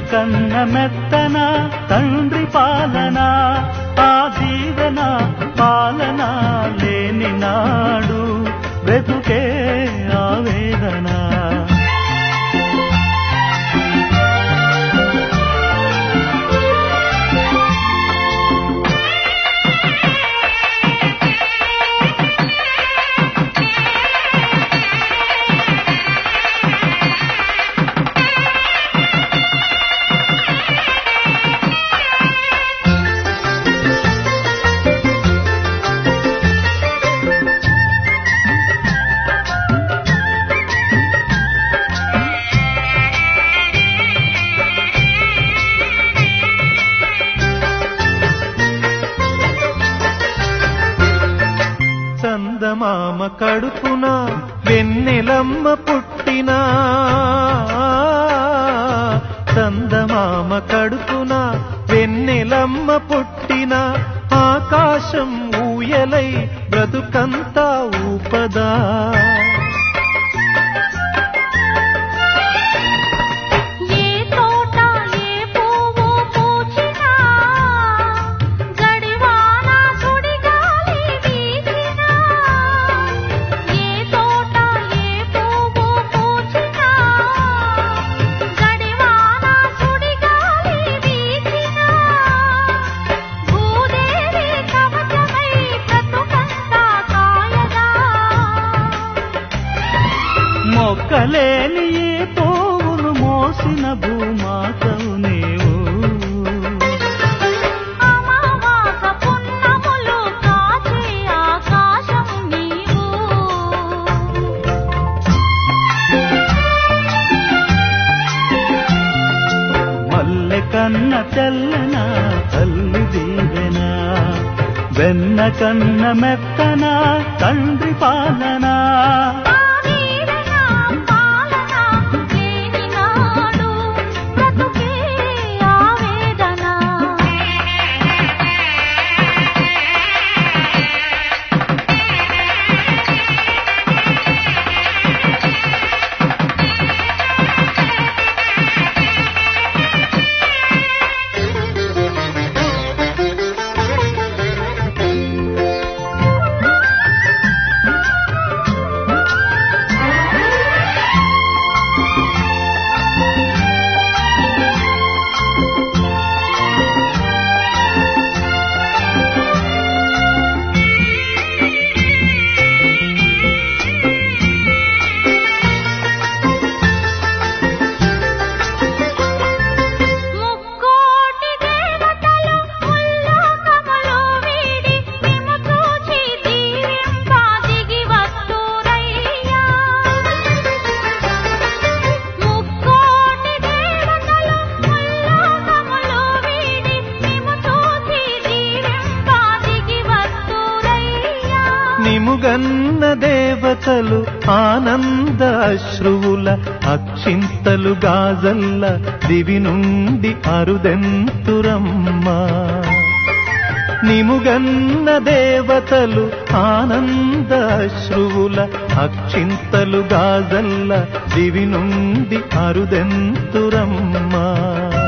కన్న మెత్తన తండ్రి పాలన ఆ దీవెన పాలన లేని నాడు బ్రతుకే ఆవేదన చందమామ కడుపున వెన్నెలమ్మ పుట్టినా చందమామ కడుపున వెన్నెలమ్మ పుట్టిన ఆకాశం ఊయలై బ్రతుకంతా ఊపదా ఏ తోట ఏ పువ్వు పూచినా గడివాన సుడిగాలి వీచినా ఏ తోట ఏ పువ్వు పూచినా గడివాన సుడిగాలి వీచినా భూదేవి కవచమై బ్రతుకంతా కాయగా మొక్కలేని ఈ పువ్వును మోసిన భూమాతవు నీవు అమావాస పున్నములు కాచే ఆకాశం నీవు మల్లె కన్న తెల్లన తల్లి దీవెన వెన్న కన్న మెత్తన తండ్రి పాలన ఆవీరన పాలన లేని నాడు బ్రతుకే ఆవేదన ముక్కోటి దేవతలు ముల్లోకములు వీడి మిమ్ము చూచి దీవింప దిగి వస్తురయ్యా ముక్కోటి దేవతలు ముల్లోకములు వీడి మిమ్ము చూచి దీవింప దిగి వస్తురయ్యా నిముగన్న దేవతలు ఆనంద అశ్రువుల అక్షింతలు గాజల్ల దివి నుండి అరుదెంతురమ్మా నిముగన్న దేవతలు ఆనంద అశ్రువుల అక్షింతలు గాజల్ల దివి నుండి అరుదెంతురమ్మా